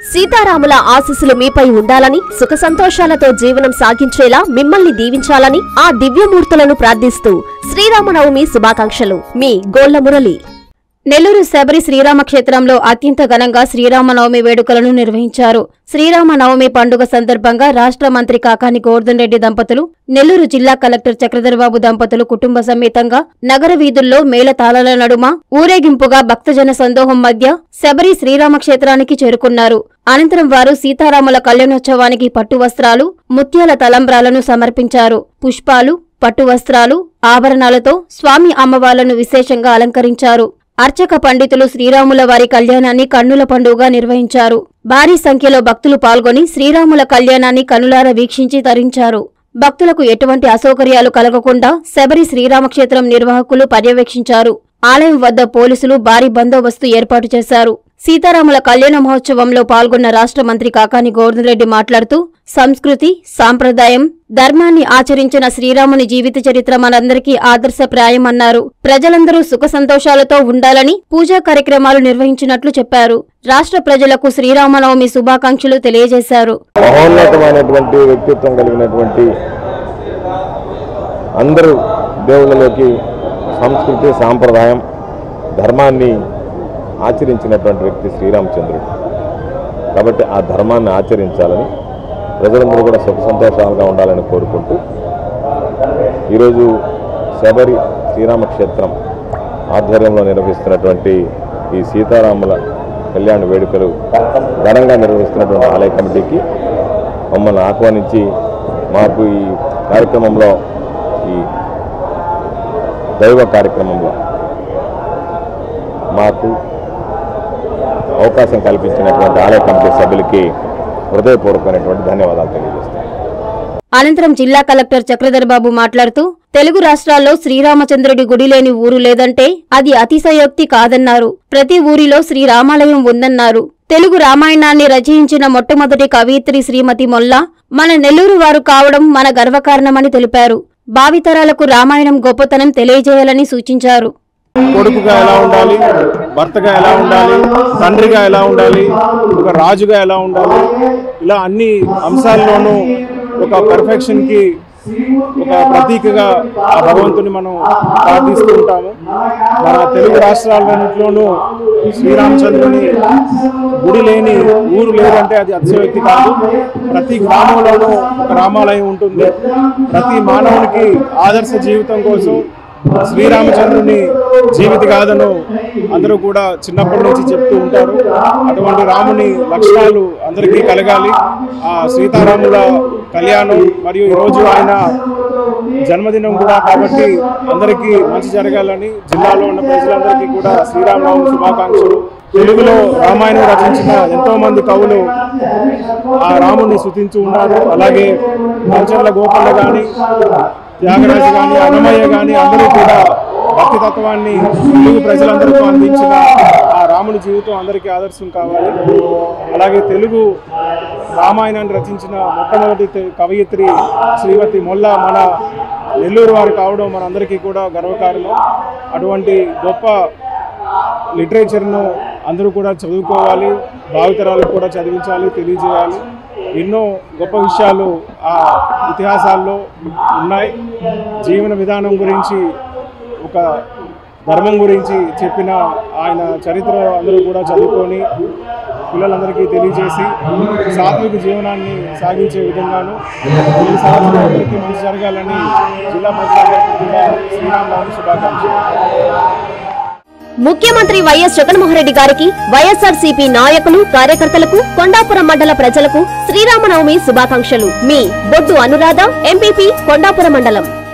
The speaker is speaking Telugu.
సీతారాముల ఆశీస్సులు మీపై ఉండాలని సుఖ సంతోషాలతో జీవనం సాగించేలా మిమ్మల్ని దీవించాలని ఆ దివ్యమూర్తులను ప్రార్థిస్తూ శ్రీరామనవమి శుభాకాంక్షలు మీ గోళ్ల మురళి నెల్లూరు శబరి శ్రీరామ క్షేత్రంలో అత్యంత ఘనంగా శ్రీరామనవమి వేడుకలను నిర్వహించారు శ్రీరామనవమి పండుగ సందర్భంగా రాష్ట్ర మంత్రి కాకాని గోవర్ధన్ రెడ్డి దంపతులు నెల్లూరు జిల్లా కలెక్టర్ చక్రధరబాబు దంపతులు కుటుంబ సమేతంగా నగర వీధుల్లో మేళతాళాల నడుమ ఊరేగింపుగా భక్తజన సందోహం మధ్య శబరి శ్రీరామ క్షేత్రానికి చేరుకున్నారు అనంతరం వారు సీతారాముల కళ్యాణోత్సవానికి పట్టు వస్త్రాలు ముత్యాల తలంబ్రాలను సమర్పించారు పుష్పాలు పట్టు వస్త్రాలు ఆభరణాలతో స్వామి అమ్మవార్లను విశేషంగా అలంకరించారు అర్చక పండితులు శ్రీరాముల వారి కళ్యాణాన్ని కన్నుల పండుగగా నిర్వహించారు భారీ సంఖ్యలో భక్తులు పాల్గొని శ్రీరాముల కళ్యాణాన్ని కనులార వీక్షించి తరించారు భక్తులకు ఎటువంటి అసౌకర్యాలు కలగకుండా శబరి శ్రీరామక్షేత్రం నిర్వాహకులు పర్యవేక్షించారు ఆలయం వద్ద పోలీసులు భారీ బందోబస్తు ఏర్పాటు చేశారు సీతారాముల కళ్యాణ మహోత్సవంలో పాల్గొన్న రాష్ట్ర మంత్రి కాకాని గోవర్ధన్ రెడ్డి మాట్లాడుతూ సంస్కృతి సాంప్రదాయం ధర్మాన్ని ఆచరించిన శ్రీరాముని జీవిత చరిత్ర మనందరికీ ఆదర్శప్రాయమన్నారు ప్రజలందరూ సుఖ సంతోషాలతో ఉండాలని పూజా కార్యక్రమాలు నిర్వహించినట్లు చెప్పారు రాష్ట్ర ప్రజలకు శ్రీరామనవమి శుభాకాంక్షలు తెలియజేశారు మహోన్నతమైనటువంటి వ్యక్తిత్వం కలిగినటువంటి అందరూ దేవుళ్ళలోకి సంస్కృతి సాంప్రదాయం ధర్మాన్ని ఆచరించినటువంటి వ్యక్తి శ్రీరామచంద్రుడు కాబట్టి ఆ ధర్మాన్ని ఆచరించాలని ప్రజలందరూ కూడా సుఖ సంతోషాలుగా ఉండాలని కోరుకుంటూ ఈరోజు శబరి శ్రీరామక్షేత్రం ఆధ్వర్యంలో నిర్వహిస్తున్నటువంటి ఈ సీతారాముల కళ్యాణ వేడుకలు ఘనంగా నిర్వహిస్తున్నటువంటి ఆలయ కమిటీకి మమ్మల్ని ఆహ్వానించి మాకు ఈ కార్యక్రమంలో ఈ దైవ కార్యక్రమంలో మాకు అవకాశం కల్పించినటువంటి ఆలయ కమిటీ సభ్యులకి హృదయపూర్వకమైనటువంటి ధన్యవాదాలు తెలియజేస్తాను అనంతరం జిల్లా కలెక్టర్ చక్రధరబాబు మాట్లాడుతూ తెలుగు రాష్ట్రాల్లో శ్రీరామచంద్రుడి గుడి లేని ఊరు లేదంటే అది అతిశయోక్తి కాదన్నారు ప్రతి ఊరిలో శ్రీరామాలయం ఉందన్నారు తెలుగు రామాయణాన్ని రచయించిన మొట్టమొదటి కవయిత్రి శ్రీమతి మొల్ల మన నెల్లూరు వారు కావడం మన గర్వకారణమని తెలిపారు భావితరాలకు రామాయణం గొప్పతనం తెలియజేయాలని సూచించారు కొడుకుగా ఎలా ఉండాలి భర్తగా ఎలా ఉండాలి తండ్రిగా ఎలా ఉండాలి ఒక రాజుగా ఎలా ఉండాలి ఇలా అన్ని అంశాల్లోనూ ఒక పెర్ఫెక్షన్కి ఒక ప్రతీకగా ఆ భగవంతుని మనం ప్రార్థిస్తూ ఉంటాము మన తెలుగు రాష్ట్రాలన్నింటిలోనూ శ్రీరామచంద్రుని గుడి లేని ఊరు లేదంటే అది అతిశయోక్తి కాదు ప్రతి గ్రామంలోనూ ఒక రామాలయం ఉంటుంది ప్రతి మానవునికి ఆదర్శ జీవితం కోసం శ్రీరామచంద్రుని జీవిత గాథను అందరూ కూడా చిన్నప్పటి నుంచి చెప్తూ ఉంటారు అటువంటి రాముని లక్షణాలు అందరికీ కలగాలి ఆ సీతారాముల కళ్యాణం మరియు ఈరోజు ఆయన జన్మదినం కూడా కాబట్టి అందరికీ మంచి జరగాలని జిల్లాలో ఉన్న ప్రజలందరికీ కూడా శ్రీరామనవమి శుభాకాంక్షలు తెలుగులో రామాయణం రచించిన ఎంతో మంది కవులు ఆ రాముని స్థుతించి ఉన్నారు అలాగే మంచర్ల గోపన్న కానీ త్యాగరాజు కానీ అన్నమయ్య కానీ అందరూ కూడా భక్తి తత్వాన్ని తెలుగు ప్రజలందరికీ అందించిన ఆ రాముని జీవితం అందరికీ ఆదర్శం కావాలి అలాగే తెలుగు రామాయణాన్ని రచించిన మొట్టమొదటి తె- కవయిత్రి శ్రీమతి మొల్ల మన నెల్లూరు వారు కావడం మనందరికీ కూడా గర్వకారణం అటువంటి గొప్ప లిటరేచర్ను అందరూ కూడా చదువుకోవాలి భావితరాలకు కూడా చదివించాలి తెలియజేయాలి ఎన్నో గొప్ప విషయాలు ఆ ఇతిహాసాల్లో ఉన్నాయి జీవన విధానం గురించి ఒక ధర్మం గురించి చెప్పిన ఆయన చరిత్ర అందరూ కూడా చదువుకొని పిల్లలందరికీ తెలియజేసి సాత్విక జీవనాన్ని సాగించే విధంగాను ఈ సంవత్సరం అందరికీ మంచి జరగాలని జిల్లా ప్రజలందరికీ కూడా శ్రీరామనవమి శుభాకాంక్షలు ముఖ్యమంత్రి వైఎస్ జగన్మోహన్ రెడ్డి గారికి వైఎస్ఆర్సీపీ నాయకులు కార్యకర్తలకు కొండాపురం మండల ప్రజలకు శ్రీరామనవమి శుభాకాంక్షలు మీ బొడ్డు అనురాధ ఎంపీపీ కొండాపురం మండలం